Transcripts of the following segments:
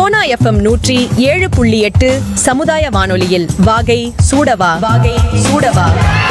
Sona FM நூற்றி ஏழு புள்ளி எட்டு சமுதாய வானொலியில் வாகை சூடவா வாகை சூடவா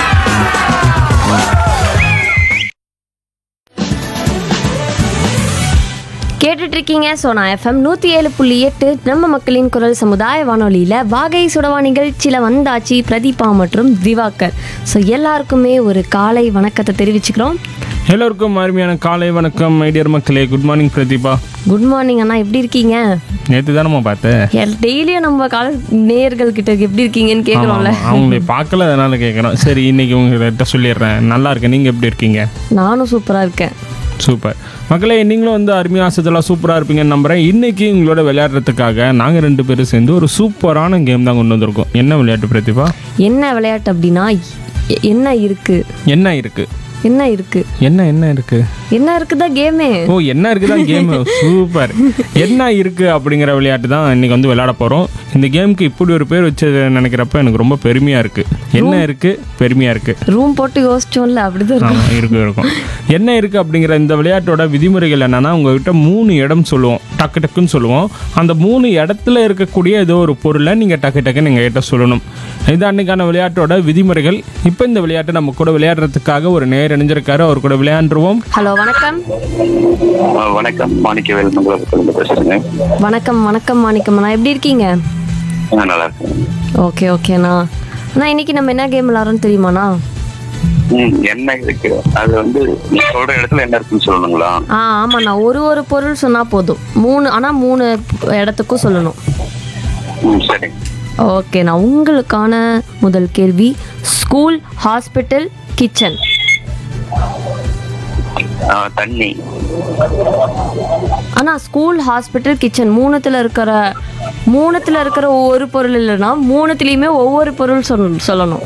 கேட்டுட்டு இருக்கீங்க சோனா எஃப்எம் நூற்றி ஏழு புள்ளி எட்டு நம்ம மக்களின் குரல் சமுதாய வானொலியில் வாகை சுடவா நிகழ்ச்சியில் வந்தாச்சு பிரதீபா மற்றும் திவாகர் ஸோ எல்லாருக்குமே ஒரு காலை வணக்கத்தை தெரிவிச்சுக்கிறோம் எல்லோருக்கும் அருமையான காலை வணக்கம் ஐடியர் மக்களே good morning Pratheeba good morning அண்ணா எப்படி இருக்கீங்க நேற்று தானம்மா பார்த்தேன் டெய்லியும் நம்ம கால நேயர்கள் கிட்ட எப்படி இருக்கீங்கன்னு கேட்குறோம்ல ஆமா, அவங்களை பார்க்கல அதனால கேட்குறோம் சரி இன்னைக்கு உங்கள்கிட்ட சொல்லிடுறேன் நல்லா இருக்கேன் நீங்கள் எப்படி இருக்கீங்க நானும் சூப்பராக இருக்கேன் சூப்பர் மக்களே நீங்களும் வந்து அருமையாக ஆசத்தெல்லாம் சூப்பராக இருப்பீங்கன்னு நம்புறேன் இன்னைக்கு உங்களோட விளையாடுறதுக்காக நாங்கள் ரெண்டு பேரும் சேர்ந்து ஒரு சூப்பரான கேம் தான் கொண்டு வந்திருக்கோம் என்ன விளையாட்டு பிரதீபா என்ன விளையாட்டு அப்படின்னா எ- என்ன இருக்கு என்ன இருக்கு என்ன இருக்கு என்ன என்ன இருக்கு என்ன இருக்குதா கேமே ஓ என்ன இருக்குதான் கேம் சூப்பர் என்ன இருக்கு அப்படிங்கிற விளையாட்டு தான் இன்னைக்கு வந்து விளையாட போறோம் இந்த கேமுக்கு இப்படி ஒரு பேர் வச்சு நினைக்கிறப்ப எனக்கு ரொம்ப பெருமையா இருக்கு என்ன இருக்கு பெருமையா இருக்கு ரூம் போட்டு யோசிச்சோம்ல அப்படிதான் இருக்கும் ஆமா இருக்கும் இருக்கும் என்ன இருக்கு அப்படிங்கிற இந்த விளையாட்டோட விதிமுறைகள் என்னன்னா உங்ககிட்ட மூணு இடம் சொல்லுவோம் டக்கு டக்குன்னு சொல்லுவோம் அந்த மூணு இடத்துல இருக்கக்கூடிய ஏதோ ஒரு பொருளை நீங்க டக்கு டக்குன்னு எங்க கிட்ட சொல்லணும் இது அன்னைக்கான விளையாட்டோட விதிமுறைகள் இப்போ இந்த விளையாட்டை நம்ம கூட விளையாடுறதுக்காக ஒரு நேர் இணைஞ்சிருக்காரு அவர் கூட விளையாண்டுருவோம் ஹலோ வணக்கம் ஆ, வணக்கம் மாணிக்கவேல் மங்களபுரத்துலேருந்து பேசுறேங்க வணக்கம் வணக்கம் மாணிக்கம் அண்ணா எப்படி இருக்கீங்க ஆ, நல்லா இருக்கேன் ஓகே ஓகேண்ணா அண்ணா இன்னைக்கு நம்ம என்ன கேம் விளாட்றோம்னு தெரியுமாண்ணா ம் என்ன இருக்கு அது வந்து நீ சொல்ற இடத்துல என்ன இருக்குன்னு சொல்லணுங்களா ஆ ஆமாண்ணா ஒரு ஒரு பொருள் சொன்னால் போதும் மூணு ஆனால் மூணு இடத்துக்கும் சொல்லணும் ம் சரி ஓகேண்ணா உங்களுக்கான முதல் கேள்வி ஸ்கூல் ஹாஸ்பிட்டல் கிச்சன் ஆ, தண்ணி அண்ணா ஸ்கூல் ஹாஸ்பிட்டல் கிச்சன் மூணுத்தில் இருக்கிற மூணுத்தில் இருக்கிற ஒவ்வொரு பொருள் இல்லைன்னா மூணுத்துலேயுமே ஒவ்வொரு பொருள் சொல் சொல்லணும்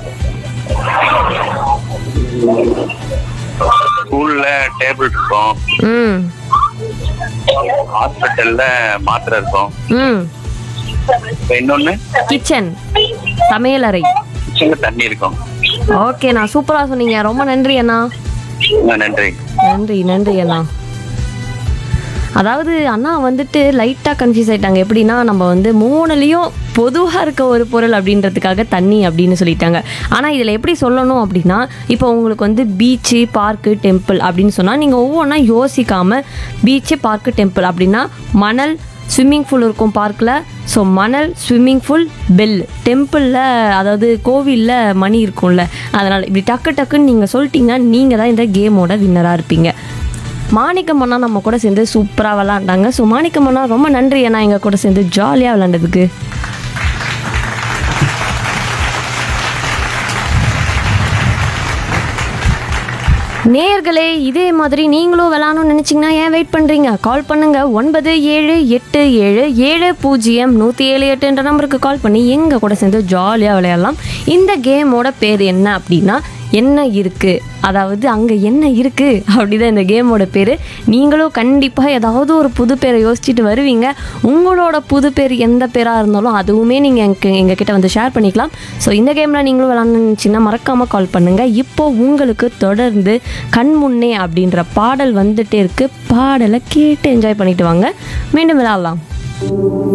ஸ்கூல்ல டேபிள் இருக்கும் ம் ஹாஸ்பிட்டல்ல மாத்திரை இருக்கும் ம் இப்ப இன்னொன்னு கிச்சன் சமையலறை கிச்சன்ல தண்ணி இருக்கும் ஓகேண்ணா சூப்பராக சொன்னீங்க ரொம்ப நன்றி அண்ணா ஆ, நன்றி நன்றி நன்றி அண்ணா அதாவது அண்ணா வந்துட்டு லைட்டாக கன்ஃபியூஸ் ஆயிட்டாங்க எப்படின்னா நம்ம வந்து மூணுலேயும் பொதுவாக இருக்க ஒரு பொருள் அப்படின்றதுக்காக தண்ணி அப்படின்னு சொல்லிட்டாங்க ஆனால் இதில் எப்படி சொல்லணும் அப்படின்னா இப்போ உங்களுக்கு வந்து பீச்சு பார்க்கு டெம்பிள் அப்படின்னு சொன்னால் நீங்கள் ஒவ்வொன்றா யோசிக்காமல் பீச்சு பார்க்கு டெம்பிள் அப்படின்னா மணல் ஸ்விம்மிங் பூல் இருக்கும் பார்க்கில் ஸோ மணல் ஸ்விம்மிங் பூல் பெல் டெம்பிளில் அதாவது கோவிலில் மணி இருக்கும்ல அதனால் இப்படி டக்கு டக்குன்னு நீங்கள் சொல்லிட்டீங்கன்னா நீங்கள் தான் இந்த கேமோட வின்னராக இருப்பீங்க மாணிக்கம் அண்ணா நம்ம கூட சேர்ந்து சூப்பராக விளாண்டாங்க ஸோ மாணிக்கம் அண்ணா ரொம்ப நன்றி அண்ணா எங்கள் கூட சேர்ந்து ஜாலியாக விளாண்டதுக்கு நேயர்களே இதே மாதிரி நீங்களும் விளாடணும்னு நினச்சிங்கன்னா ஏன் வெயிட் பண்ணுறீங்க கால் பண்ணுங்க ஒன்பது ஏழு எட்டு ஏழு ஏழு பூஜ்ஜியம் நூற்றி ஏழு எட்டுன்ற நம்பருக்கு கால் பண்ணி எங்கள் கூட சேர்ந்து ஜாலியாக விளையாடலாம் இந்த கேமோட பேர் என்ன அப்படின்னா என்ன இருக்குது அதாவது அங்கே என்ன இருக்குது அப்படிதான் இந்த கேமோட பேர் நீங்களும் கண்டிப்பாக ஏதாவது ஒரு புது பேரை யோசிச்சுட்டு வருவீங்க உங்களோட புது பேர் எந்த பேராக இருந்தாலும் அதுவுமே நீங்கள் எங்க எங்ககிட்ட வந்து ஷேர் பண்ணிக்கலாம் ஸோ இந்த கேமில் நீங்களும் விளாண்டுச்சுன்னா மறக்காமல் கால் பண்ணுங்கள் இப்போ உங்களுக்கு தொடர்ந்து கண்முன்னே அப்படின்ற பாடல் வந்துட்டே இருக்கு பாடலை கேட்டு என்ஜாய் பண்ணிட்டு வாங்க மீண்டும் விளாட்லாம்